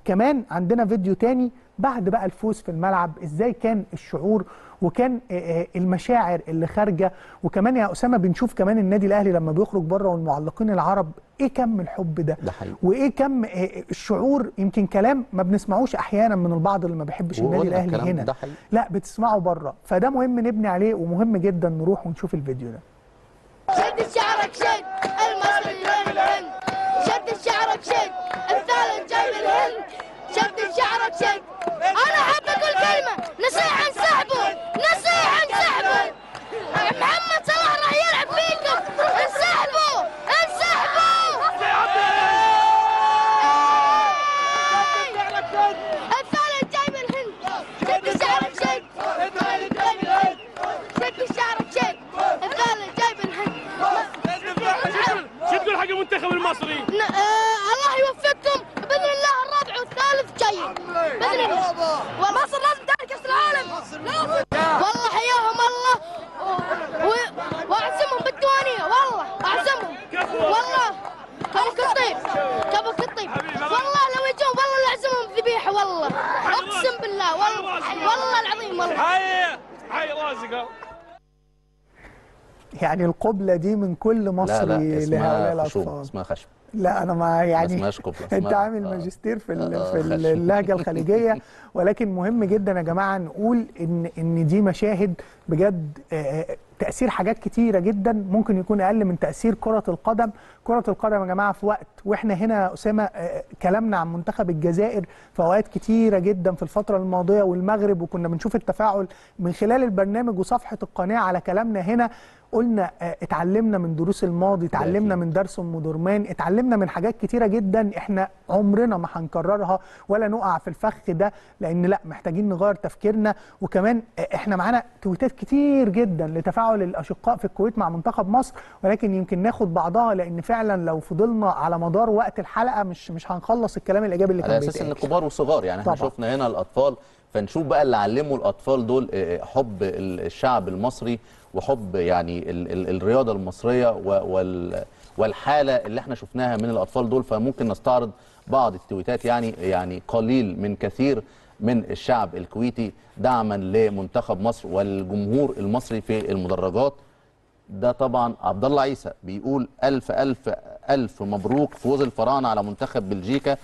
كمان عندنا فيديو تاني بعد بقى الفوز في الملعب ازاي كان الشعور وكان آه، آه، المشاعر اللي خارجه وكمان يا اسامه بنشوف كمان النادي الاهلي لما بيخرج بره والمعلقين العرب ايه كم الحب ده ده حقيقي. وايه كم آه، الشعور يمكن كلام ما بنسمعوش احيانا من البعض اللي ما بيحبش النادي وقلنا الاهلي الكلام هنا ده حقيقي. لا بتسمعه بره فده مهم نبني عليه ومهم جدا نروح ونشوف الفيديو ده شد شعرك شد المصري جاي من الهند شد شعرك شد الثالث جاي من الهند شد شعرك شد انا احب اقول كلمه نصيحه انسحبوا نصيحه انسحبوا محمد صلاح راح يلعب فيكم انسحبوا انسحبوا الثالث جاي من الهند شد شعرك شد الثالث جاي من الهند شد شعرك شد الثالث جاي من الهند شو تقول حق المنتخب المصري؟ ن- آه الله يوفقكم باذن الله الرابع والثالث جاي باذن الله ومصر لازم تعرف كاس العالم والله حياهم الله و- واعزمهم بالديوانيه والله اعزمهم والله كبك الطيب كبك الطيب والله لو يجون والله لاعزمهم ذبيحه والله اقسم بالله والله والله العظيم والله حي حي رازق يعني القبله دي من كل لا مصري لا لهؤلاء اسمها خشوم الاطفال اسمها خشب لا انا ما يعني اسمهاش قبلة، انت اسمها- عامل آه. ماجستير في ال- آه، في خشب. اللهجه الخليجيه ولكن مهم جدا يا جماعه نقول ان ان دي مشاهد بجد آه، آه، تاثير حاجات كتيره جدا ممكن يكون اقل من تاثير كره القدم كره القدم يا جماعه في وقت واحنا هنا يا اسامه آه، كلامنا عن منتخب الجزائر في اوقات كتيره جدا في الفتره الماضيه والمغرب وكنا بنشوف التفاعل من خلال البرنامج وصفحه القناه على كلامنا هنا قلنا آه، اتعلمنا من دروس الماضي اتعلمنا أكيد. من درس ام درمان اتعلمنا من حاجات كتيره جدا احنا عمرنا ما هنكررها ولا نقع في الفخ ده لان لا محتاجين نغير تفكيرنا وكمان احنا معانا تويتات كتير جدا لتفاعل الاشقاء في الكويت مع منتخب مصر ولكن يمكن ناخد بعضها لان فعلا لو فضلنا على مدار وقت الحلقه مش مش هنخلص الكلام الايجابي اللي على كان اساس ان بيتقال كبار وصغار يعني احنا طبعا. شفنا هنا الاطفال فنشوف بقى اللي علموا الاطفال دول آه، حب ال- الشعب المصري وحب يعني ال ال الرياضه المصريه و- وال والحاله اللي احنا شفناها من الاطفال دول فممكن نستعرض بعض التويتات يعني يعني قليل من كثير من الشعب الكويتي دعما لمنتخب مصر والجمهور المصري في المدرجات ده طبعا عبد الله عيسى بيقول الف الف الف مبروك فوز الفراعنه على منتخب بلجيكا 2-1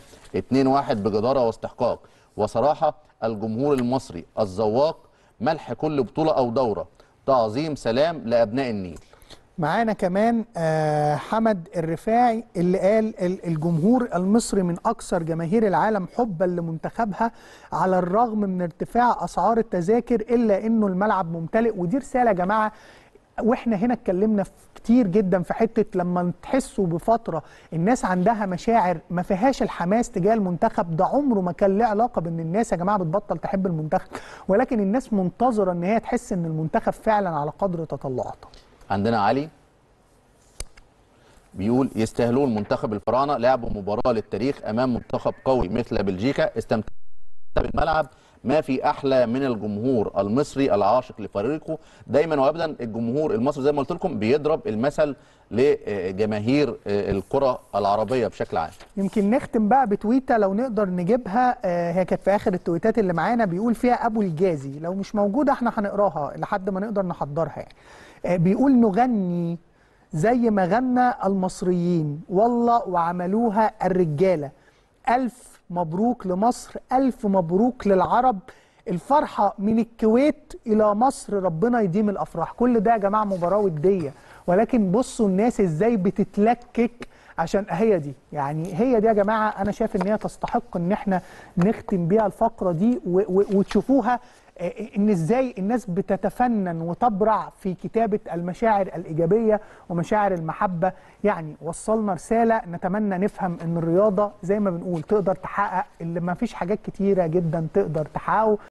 بجداره واستحقاق وصراحه الجمهور المصري الذواق ملح كل بطوله او دوره تعظيم سلام لابناء النيل معانا كمان آه، حمد الرفاعي اللي قال ال- الجمهور المصري من أكثر جماهير العالم حبا لمنتخبها على الرغم من ارتفاع أسعار التذاكر إلا إنه الملعب ممتلئ ودي رسالة يا جماعة واحنا هنا اتكلمنا في كتير جدا في حته لما تحسوا بفتره الناس عندها مشاعر ما فيهاش الحماس تجاه المنتخب ده عمره ما كان له علاقه بان الناس يا جماعه بتبطل تحب المنتخب ولكن الناس منتظره ان هي تحس ان المنتخب فعلا على قدر تطلعاتها عندنا علي بيقول يستاهلون منتخب الفراعنه لعبوا مباراه للتاريخ امام منتخب قوي مثل بلجيكا استمتع بالملعب ما في احلى من الجمهور المصري العاشق لفريقه دايما وابدا الجمهور المصري زي ما قلت لكم بيضرب المثل لجماهير الكره العربيه بشكل عام يمكن نختم بقى بتويته لو نقدر نجيبها آه، هي كانت في اخر التويتات اللي معانا بيقول فيها ابو الجازي لو مش موجوده احنا هنقراها لحد ما نقدر نحضرها يعني آه، بيقول نغني زي ما غنى المصريين والله وعملوها الرجاله الف مبروك لمصر الف مبروك للعرب الفرحه من الكويت الى مصر ربنا يديم الافراح كل ده يا جماعه مباراه وديه ولكن بصوا الناس ازاي بتتلكك عشان هي دي يعني هي دي يا جماعه انا شايف ان هي تستحق ان احنا نختم بيها الفقره دي و- و- وتشوفوها آه، ان ازاي الناس بتتفنن وتبرع في كتابه المشاعر الايجابيه ومشاعر المحبه يعني وصلنا رساله نتمنى نفهم ان الرياضه زي ما بنقول تقدر تحقق اللي ما فيش حاجات كتيره جدا تقدر تحققه